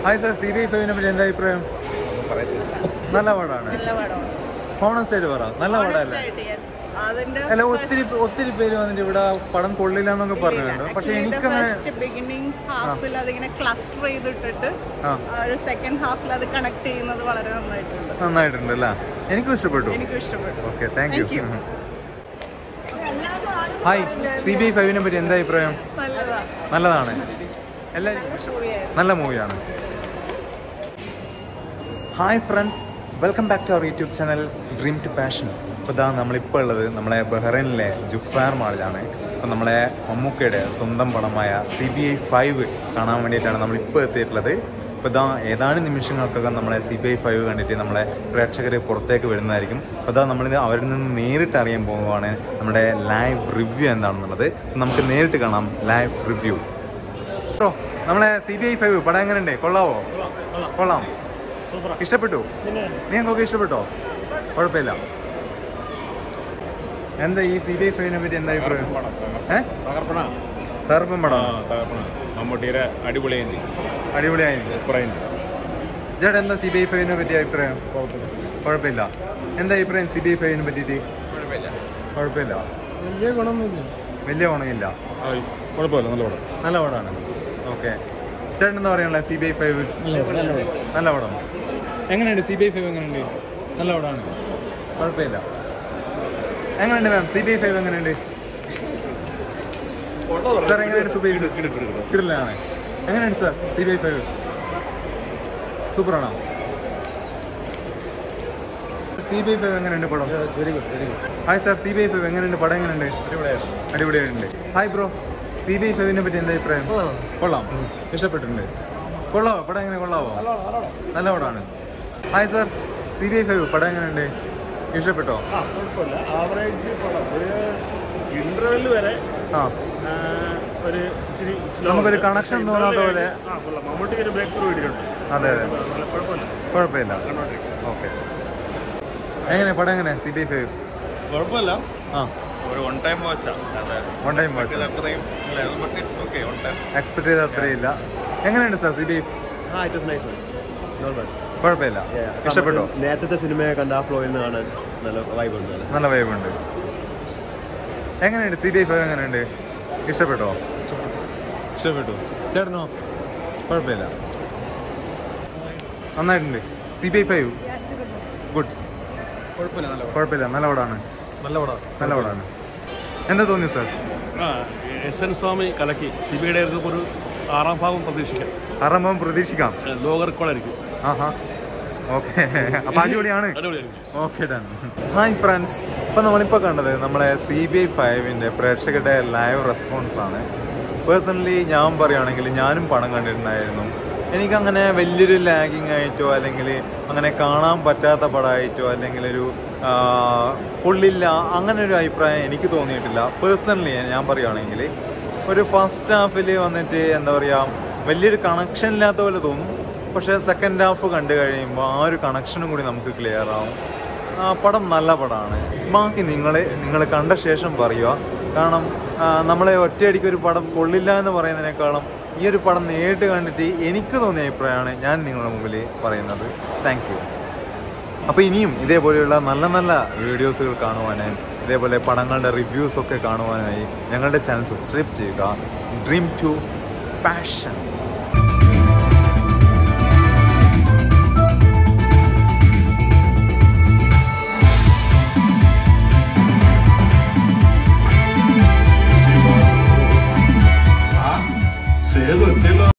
Hi sir C B I ഫൈവിനെ പറ്റി എന്താ അഭിപ്രായം നല്ല പടമാണ് നല്ല പടമാണ് ഹോണസ്റ്റ് ആയിട്ട് പറ നല്ല പടമല്ലേ Honest ആയിട്ട്, yes. അതിന്റെ അല്ല ഒത്തിരി ഒത്തിരി പേര് വന്നിട്ട് ഇവിടെ പടം കൊള്ളില്ല എന്നൊക്കെ പറഞ്ഞിട്ടുണ്ട് പക്ഷെ എനിക്കങ്ങനെ ബിഗിനിങ് ഹാഫിൽ അതിങ്ങനെ ക്ലസ്റ്റർ ചെയ്തിട്ടിട്ട് ആ ആ ഒരു സെക്കൻഡ് ഹാഫിൽ അത് കണക്ട് ചെയ്യുന്നത് വളരെ നന്നായിട്ടുണ്ട് നന്നായിട്ടുണ്ട് അല്ലേ എനിക്കും ഇഷ്ടപ്പെട്ടു എനിക്കും ഇഷ്ടപ്പെട്ടു okay thank you Thank you. Hi C B I ഫൈവിനെ പറ്റി എന്താ അഭിപ്രായം നല്ലതാ നല്ലതാണ് എല്ലാവർക്കും ഇഷ്ടപ്പെട്ടു നല്ല മൂവിയാണ് hi friends welcome back to our YouTube channel dream to passion ഇപ്പോൾ ഇതാ നമ്മളിപ്പോൾ ഉള്ളത് നമ്മളെ ബഹ്റൈനിലെ ജുഫാർ മാളിലാണ് അപ്പോൾ നമ്മളെ മമ്മൂക്കയുടെ സ്വന്തം പടമായ സി ബി ഐ ഫൈവ് കാണാൻ വേണ്ടിയിട്ടാണ് നമ്മളിപ്പോൾ എത്തിയിട്ടുള്ളത് ഇപ്പോൾ ഇതാ ഏതാനും നിമിഷങ്ങൾക്കകം നമ്മളെ സി ബി ഐ ഫൈവ് കണ്ടിട്ട് നമ്മളെ പ്രേക്ഷകർ പുറത്തേക്ക് വരുന്നതായിരിക്കും അപ്പോൾ ഇതാ നമ്മളിത് അവരിൽ നിന്ന് നേരിട്ട് അറിയാൻ പോകുവാണ് നമ്മുടെ ലൈവ് റിവ്യൂ എന്താണെന്നുള്ളത് നമുക്ക് നേരിട്ട് കാണാം ലൈവ് റിവ്യൂ ോ നമ്മളെ സി ബി ഐ ഫൈവ് പടം എങ്ങനെയുണ്ട് കൊള്ളാവോ കൊള്ളാം ഇഷ്ടപ്പെട്ടു നിങ്ങൾക്കൊക്കെ ഇഷ്ടപ്പെട്ടോ കുഴപ്പമില്ല എന്താ ഈ സി ബി ഐ ഫൈവിനെ പറ്റി എന്താ അഭിപ്രായം ഏഹ് തകർപ്പണ തകർപ്പൻ ആ പടം തകർപ്പണ മമ്മൂട്ടിയുടെ അടിപൊളിയായി അടിപൊളിയായിരുന്നു സൂപ്പറായി ചേട്ടാ എന്താ സി ബി ഐ ഫൈവിനെ പറ്റി അഭിപ്രായം കുഴപ്പമില്ല എന്താ അഭിപ്രായം സി ബി ഐ ഫൈവിനെ പറ്റിയിട്ട് കുഴപ്പമില്ല വലിയ ഗുണമൊന്നുമില്ല വലിയ ഗുണമില്ല കുഴപ്പമില്ല നല്ല പടം നല്ല പടമാണ് ഓക്കെ ചേട്ടൻ എന്താ പറയാനുള്ളത് സി ബി ഐ ഫൈവ് നല്ല പടം എങ്ങനെയുണ്ട് സി ബി ഐ ഫൈവ് എങ്ങനെയുണ്ട് നല്ല പടമാണ് കുഴപ്പമില്ല എങ്ങനെയുണ്ട് ma'am C B I five എങ്ങനെയുണ്ട് സാർ എങ്ങനെയുണ്ട് സി ബി ഐ കിടിലാണ് എങ്ങനെയുണ്ട് sir C B I five സൂപ്പറാണോ സി ബി ഐ ഫൈവ് എങ്ങനെയുണ്ട് പടം very good very good hi sir C B I five എങ്ങനെയുണ്ട് പടം എങ്ങനെയുണ്ട് അടിപൊളിയായിരുന്നു അടിപൊളിയായിട്ടുണ്ട് hi bro C B I ഫൈവിനെ പറ്റി എന്താ അഭിപ്രായം കൊള്ളാം ഇഷ്ടപ്പെട്ടിട്ടുണ്ട് കൊള്ളാവോ പടം എങ്ങനെ കൊള്ളാവോ നല്ല പടമാണ് hi sir C B I five പടം എങ്ങനെയുണ്ട് ഇഷ്ടപ്പെട്ടോ ആ കുഴപ്പമില്ല ആവറേജ് പടം ഒരു ഇന്റർവെല് വരെ ആ ആ, ഒരു ഇച്ചിരി slow നമുക്കൊരു ഉണ്ട്. connection പക്ഷേ തോന്നാത്ത interval പോലെ. ആ കൊള്ളാം മമ്മൂട്ടിക്ക് ഒരു ബ്രേക്ക് ത്രൂ കിട്ടിയിട്ടുണ്ട് അതെ അതെ നല്ല കുഴപ്പമില്ല കുഴപ്പമില്ല കണ്ടോണ്ടിരിക്കും ഓക്കെ എങ്ങനെ പടം എങ്ങനെ സി ബി ഐ ഫൈവ് കുഴപ്പമില്ല ആ ഒരു വൺ ടൈം വാച്ചാ അതെ വൺ ടൈം വാച്ച് അത്രയും but it's okay one time expect ചെയ്ത അത്രയില്ല എങ്ങനെയുണ്ട് sir C B I ah it was nice not bad കുഴപ്പമില്ല ഇഷ്ടപ്പെട്ടോ നേരത്തെ സിനിമയെ കണ്ട ആ ഫ്ലോയിൽ നിന്ന് കാണാൻ നല്ല വൈബ് ഉണ്ട് നല്ല നല്ല വൈബുണ്ട് എങ്ങനെയുണ്ട് സി ബി ഐ ഫൈവ് എങ്ങനെയുണ്ട് ഇഷ്ടപ്പെട്ടോ ഇഷ്ടപ്പെട്ടു ചേട്ടനോ കുഴപ്പമില്ല നന്നായിട്ടുണ്ട് C B I five good കുഴപ്പമില്ല നല്ല കുഴപ്പമില്ല നല്ല പടമാണ് നല്ല പടം നല്ല പടമാണ് എന്താ തോന്നി സാർ ആ എസ് എൻ സ്വാമി കലക്കി സി ബി ഐയുടെ ഒരു ആറാം ഭാഗം പ്രതീക്ഷിക്കാം ആറാം പ്രതീക്ഷിക്കാം ഏ, ലോക റെക്കോർഡായിരിക്കും ആഹാ ഓക്കെ അപ്പൊ അടിപൊളിയാണ് അടിപൊളിയായിരിക്കും ഓക്കെ ഡൺ ഹായ് ഫ്രണ്ട്സ് ഇപ്പം നമ്മളിപ്പോൾ കണ്ടത് നമ്മളെ സി ബി ഐ ഫൈവിൻ്റെ പ്രേക്ഷകരുടെ ലൈവ് റെസ്പോൺസ് ആണ് പേഴ്സണലി ഞാൻ പറയുകയാണെങ്കിൽ ഞാനും പടം കണ്ടിട്ടുണ്ടായിരുന്നു എനിക്കങ്ങനെ വലിയൊരു ലാഗിങ് ആയിട്ടോ അല്ലെങ്കിൽ അങ്ങനെ കാണാൻ പറ്റാത്ത പടമായിട്ടോ അല്ലെങ്കിൽ ഒരു ആ, കൊള്ളില്ല അങ്ങനെ ഒരു അഭിപ്രായം എനിക്ക് തോന്നിയിട്ടില്ല പേഴ്സണലി ഞാൻ പറയുകയാണെങ്കിൽ ഒരു ഫസ്റ്റ് ഹാഫിൽ വന്നിട്ട് എന്താ പറയുക വലിയൊരു കണക്ഷൻ ഇല്ലാത്ത പോലെ തോന്നും പക്ഷേ സെക്കൻഡ് ഹാഫ് കണ്ടു കഴിയുമ്പോൾ ആ ഒരു കണക്ഷനും കൂടി നമുക്ക് ക്ലിയർ ആവും ആ പടം നല്ല പടമാണ് ബാക്കി നിങ്ങൾ നിങ്ങൾ കണ്ട ശേഷം പറയുക കാരണം ആ, നമ്മളെ ഒറ്റയടിക്ക് ഒരു പടം കൊള്ളില്ല എന്ന് പറയുന്നതിനേക്കാളും ഈ ഒരു പടം നേരിട്ട് കണ്ടിട്ട് എനിക്ക് തോന്നിയ അഭിപ്രായമാണ് ഞാൻ നിങ്ങളുടെ മുമ്പിൽ പറയുന്നത് താങ്ക് യു അപ്പോൾ ഇനിയും ഇതേപോലെയുള്ള നല്ല നല്ല വീഡിയോസുകൾ കാണുവാനായി ഇതേപോലെ പടങ്ങളുടെ റിവ്യൂസ് ഒക്കെ കാണുവാനായി ഞങ്ങളുടെ ചാനൽ സബ്സ്ക്രൈബ് ചെയ്യുക ഡ്രീം ടു പാഷൻ